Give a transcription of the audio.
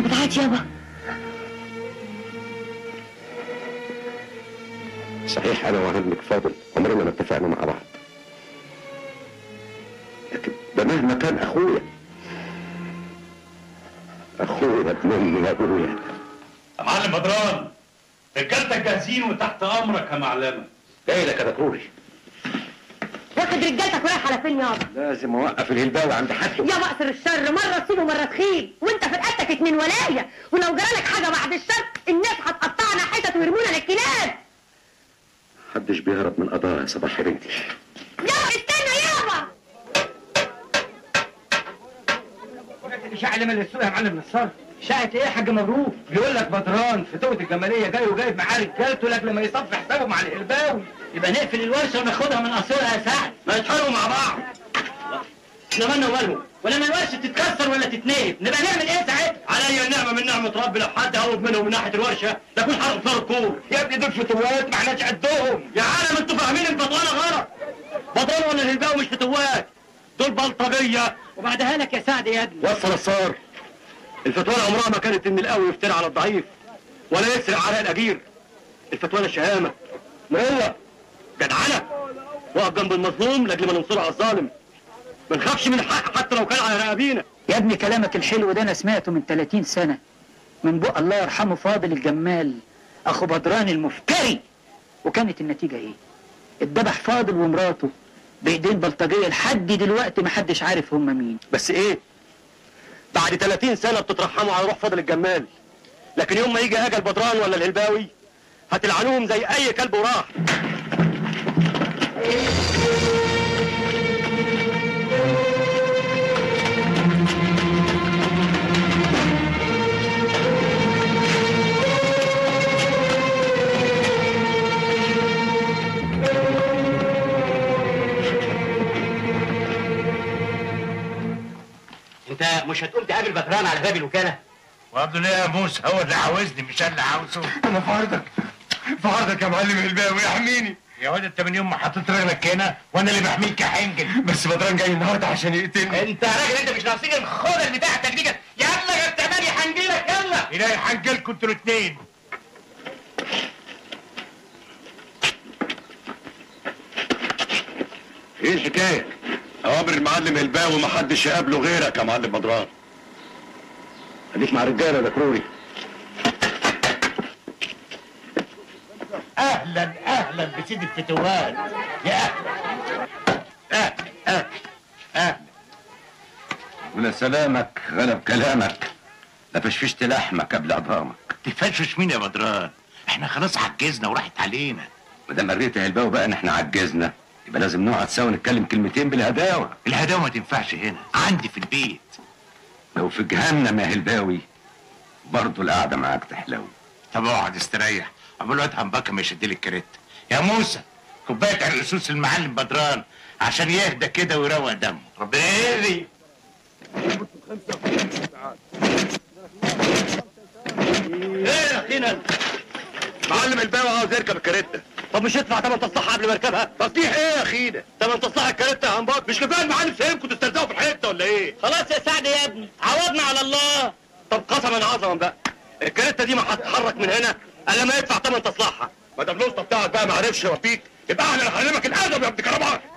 بتعيط يابا صحيح انا وعمك فاضل عمرنا ما اتفقنا مع بعض لكن ده مهما كان اخويا اخويا ابن امي يا ابويا يا معلم بدران رجالتك جاهزين وتحت امرك يا معلمه جاي لك يا دكتوري واخد رجالتك ورايح على فين يابا لازم اوقف الهلباوي عند حده يا مقصر الشر مرة تصيب ومرة تخيب وانت في رقبتك اتنين ولاية ولو جرالك حاجة بعد الشر الناس هتقطعنا حتت ويرمونا للكلاب محدش بيهرب من قضايا يا صباح يا بنتي يابا استنى يابا شقة اللي من السوق يا معلم نصار شقة ايه يا حاج مبروك بيقول لك بدران في توت الجمالية جاي وجايب معاه رجالته لاجل ما يصفي حسابه مع الهلباوي يبقى نقفل الورشه وناخدها من اصولها يا سعد ما يتحاربوا مع بعض احنا مالنا ومالهم ولما الورشه تتكسر ولا تتنقل نبقى نعمل ايه ساعتها عليا النعمه من نعمه ربي لو حد هرب منهم من ناحيه الورشه ده يكون حرق صار الكور يا ابني دول فتوات ما احناش قدهم يا عالم انتوا فاهمين البطانه غلط بطانه ولا الهلباوي مش فتوات دول بلطجيه وبعدها لك يا سعد يا ابني وصل الصار الفتوانة عمرها ما كانت ان القوي يفتري على الضعيف ولا يسرق على الاجير الفتوانة شهامة مروة جدعنة وقف جنب المظلوم لاجل ما ننصره على الظالم ما نخافش من الحق حتى لو كان على رقابينا يا ابني كلامك الحلو ده انا سمعته من 30 سنه من بق الله يرحمه فاضل الجمال اخو بدران المفتري وكانت النتيجه ايه اتذبح فاضل ومراته بايدين بلطجيه لحد دلوقتي محدش عارف هم مين بس ايه بعد 30 سنة بتترحموا على روح فاضل الجمال لكن يوم ما يجي اجل بدران ولا الهلباوي هتلعنوهم زي اي كلب وراح انت مش هتقوم تقابل بكران على باب الوكاله وابدو ليه يا موسى هو اللي عاوزني مش انا اللي عاوزه انا في عرضك في عرضك يا معلم هلباوي احميني يا واد انت من يوم ما حطيت رجلك هنا وانا اللي بحميك يا حنجل بس بدران جاي النهارده عشان يقتلني انت يا راجل انت مش ناقصين الخوذه بتاعتك دي يلا يا التمانية هنجيلك يلا الهي حنجلكوا انتوا الاثنين ايه الحكايه اوامر المعلم الباوي ما حدش يقابله غيرك يا معلم بدران خليك مع رجاله يا دكروري اهلا اهلا بسيد الفتوات يا اهلا اهلا اهلا اهلا ولا سلامك غلب كلامك لا فشفشت لحمك قبل عظامك تفشش مين يا بدران احنا خلاص عجزنا وراحت علينا ما دام قريت يا الباوي بقى ان احنا عجزنا يبقى لازم نقعد سوا نتكلم كلمتين بالهداوه الهداوه ما تنفعش هنا عندي في البيت لو في جهنم يا هلباوي برضه القعده معاك تحلو طب اقعد استريح اقول له ادهم بكا ما يشد لي الكريت يا موسى كوبايه على الاسوس المعلم بدران عشان يهدى كده ويروق دمه ربنا يهدي ايه يا اخينا معلم الباوي عاوز يركب الكاريتا طب مش يدفع ثمن تصليحها قبل ما يركبها تصليح ايه يا اخينا ثمن تصليح الكاريتا يا هنبط مش كفايه المعلم فهمكم تسترزقوا في الحته ولا ايه خلاص يا سعد يا ابني عوضنا على الله طب قسما عظما بقى الكاريتا دي ما هتتحرك من هنا الا ما يدفع ثمن تصليحها ما دام الاسطى بتاعك بقى ما عرفش يربيك يبقى احنا اللي هنعلمك الادب يا ابن كرامات